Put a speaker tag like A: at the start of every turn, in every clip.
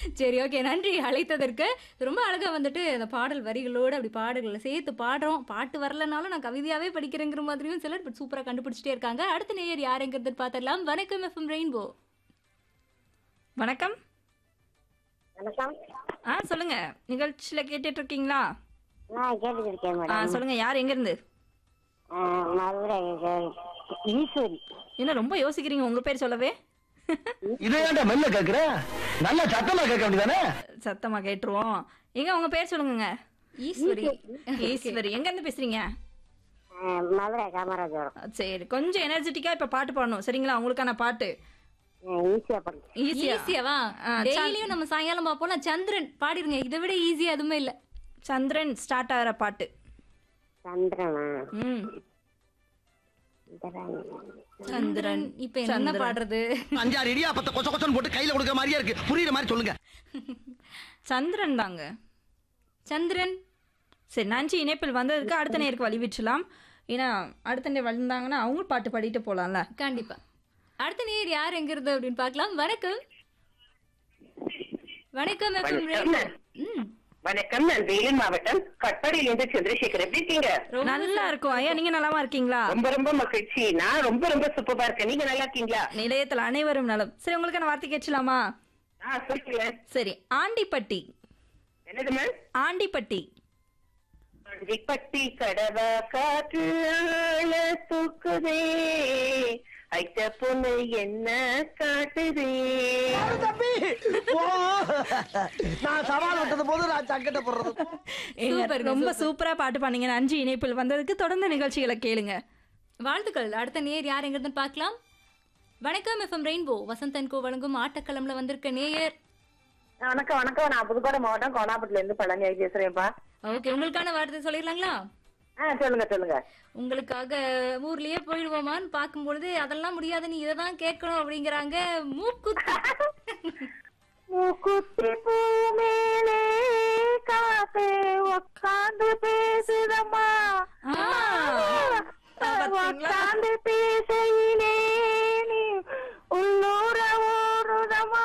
A: சரி ஓகே நன்றி அழைத்ததற்கு ரொம்ப அழகா வந்துட்டு அந்த பாடல் வரிகளோடு அப்படி பாடல்களை சேர்த்து பாடுறோம் பாட்டு வரலனாலும் நான் கவிதையாவே படிக்கிறேங்கிற மாதிரியும் சிலர் பட் சூப்பரா கண்டுபிடிச்சிட்டே இருக்காங்க அடுத்த நேயர் யாருங்கிறது பார்த்துடலாம் வணக்கம் எஃப்எம் ரெயின்போ
B: வணக்கம்
C: வணக்கம்
B: ஆ சொல்லுங்க நிகழ்ச்சியில கேட்டுட்டு இருக்கீங்களா
C: நான் கேட்டுட்டு இருக்கேன்
B: ஆ
C: மேடம்
B: சொல்லுங்க யார் எங்க இருந்து
C: ஆ, மதுரை கே- ஈஸ்வரி
B: என்ன ரொம்ப யோசிக்கிறீங்க உங்க பேர் சொல்லவே
D: இதை ஏன்டா மெல்ல கேக்குற நல்ல சத்தமா கேட்க வேண்டியதானே
B: சத்தமா கேட்டுருவோம் எங்க உங்க பேர் சொல்லுங்க
A: ஈஸ்வரி
B: ஈஸ்வரி எங்க இருந்து பேசுறீங்க
C: ஆ, மதுரை காமராஜபுரம்
B: சரி கொஞ்சம் எனர்ஜெட்டிக்கா இப்ப பாட்டு பாடணும் சரிங்களா உங்களுக்கான பாட்டு
C: ஆ, ஈஸியா பண்ணுறேன்
B: ஈஸியா
A: ஈஸியாவா
B: ஆ,
A: டெய்லியும் நம்ம சாயங்காலம் பார்ப்போம் சந்திரன் பாடிருங்க இதை விட ஈஸியா எதுவுமே இல்ல
B: சந்திரன் ஸ்டார்ட் ஆகிற பாட்டு
C: சந்திரனா
B: ம்
C: சந்திரன்.
B: சந்திரன்
A: இப்ப என்ன பாடுறது
D: அஞ்சாறு இடியாப்பத்தை கொச்ச கொச்சன்னு போட்டு கையில கொடுக்குற மாதிரியா இருக்கு புரியுற மாதிரி சொல்லுங்க
B: சந்திரன் தாங்க
A: சந்திரன்
B: சரி நன்றி இணைப்பில் வந்ததுக்கு அடுத்த நேருக்கு வழி விட்டுலாம் ஏன்னா அடுத்த நேர் வந்தாங்கன்னா அவங்களும் பாட்டு பாடிட்டு போலாம்ல
A: கண்டிப்பா அடுத்த நேயர் யார் எங்கிறது அப்படின்னு பார்க்கலாம் வணக்கம் வணக்கம் எஃப்எம் ரெயின்போ ம்
E: வணக்கம் நான் வேலூர் மாவட்டம் கட்பாடியிலிருந்து சந்திரசேகர் எப்படி இருக்கீங்க
B: நல்லா இருக்கும் ஐயா நீங்க நலமா இருக்கீங்களா
E: ரொம்ப ரொம்ப மகிழ்ச்சி நான் ரொம்ப ரொம்ப சூப்பரா இருக்கேன் நீங்க நல்லா இருக்கீங்களா
B: நிலையத்தில் அனைவரும் நலம் சரி உங்களுக்கான வார்த்தை கேட்கலாமா
E: ஆ சொல்லுங்க
B: சரி ஆண்டிப்பட்டி
E: என்னது மேம்
B: ஆண்டிப்பட்டி
E: பட்டி கடவா காற்று ஆள தூக்குதே ஐட்ட பொண்ணு என்ன காட்டுதே
D: தம்பி போ. நான் சவால் விட்டது போது நான் சங்கட்ட போடுறது
B: ஏங்க,
A: சூப்பருங்க,
B: ரொம்ப
A: சூப்பர்.
B: சூப்பரா பாட்டு பண்ணீங்க நன்றி இணைப்பில் வந்ததுக்கு தொடர்ந்து நிகழ்ச்சிகளை கேளுங்க
A: வாழ்த்துக்கள் அடுத்த நேயர் யார் எங்கிறதுன்னு பார்க்கலாம் வணக்கம் எஃப்எம் ரெயின்போ வசந்தன் கோ வழங்கும் ஆட்டக்களம்ல வந்திருக்க நேயர்
E: வணக்கம் வணக்கம் நான் புதுக்கோட்டை மாவட்டம் கோனாப்பட்டில இருந்து பழனி பேசுறேன்ப்பா
A: ஓகே உங்களுக்கான வார்த்தை சொல்லிடலாங்களா
E: ஆ சொல்லுங்க சொல்லுங்க
A: உங்களுக்காக ஊர்லயே போயிடுவோமான்னு பார்க்கும்பொழுது அதெல்லாம் முடியாது நீ இதை தான் கேட்கணும் அப்படிங்கிறாங்க மூக்குத்தி
E: மூக்குத்தி பூ மேலே காசே உக்காந்து பேசுதம்மா
B: ஆ, பாத்தீங்களா?
E: உக்காந்து பேசையிலே நீ உள்ளூர ஊருதம்மா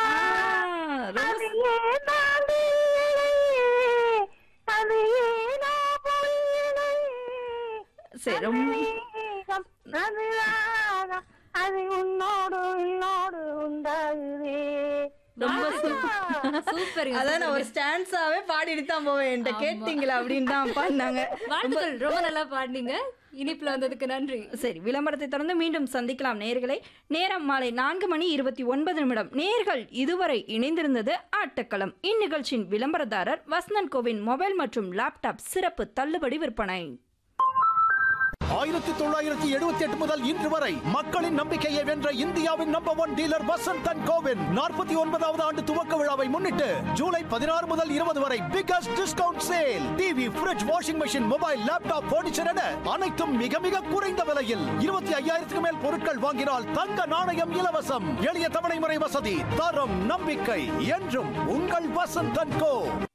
B: ஆ, ரொம்ப
E: அது ஏனா நீலையே, அது ஏனா பொய்யிலையே,
B: சரி ரொம்ப
E: மேகம், அது ராகம், அது உன்னோடு உன்னோடு உண்டாகுதே
B: ரொம்ப
A: சூப்பருங்க
B: அதான் நான் ஒரு ஸ்டான்ஸாவே பாடிட்டு தான் போவேன் என்கிட்ட கேட்டீங்களா அப்படின்னு தான் பாடினாங்க
A: வாழ்த்துக்கள் ரொம்ப நல்லா பாடினீங்க இனிப்புல வந்ததுக்கு நன்றி
B: சரி விளம்பரத்தை தொடர்ந்து மீண்டும் சந்திக்கலாம் நேர்களை நேரம் மாலை நான்கு மணி இருபத்தி ஒன்பது நிமிடம் நேர்கள் இதுவரை இணைந்திருந்தது ஆட்டக்களம் இந்நிகழ்ச்சியின் விளம்பரதாரர் வசந்தன் கோவின் மொபைல் மற்றும் லேப்டாப் சிறப்பு தள்ளுபடி விற்பனை
F: ஆயிரத்தி தொள்ளாயிரத்தி எழுபத்தி எட்டு முதல் இன்று வரை மக்களின் நம்பிக்கையை வென்ற இந்தியாவின் number one dealer Vasanth and கோவின் நாற்பத்தி ஒன்பதாவது ஆண்டு துவக்க விழாவை முன்னிட்டு ஜூலை பதினாறு முதல் இருபது வரை biggest discount sale TV fridge washing machine mobile laptop furniture என அனைத்தும் மிக மிக குறைந்த விலையில் இருபத்தி ஐயாயிரத்துக்கு மேல் பொருட்கள் வாங்கினால் தங்க நாணயம் இலவசம் எளிய தவணை முறை வசதி தரம் நம்பிக்கை என்றும் உங்கள் வசந்த் அண்ட் கோ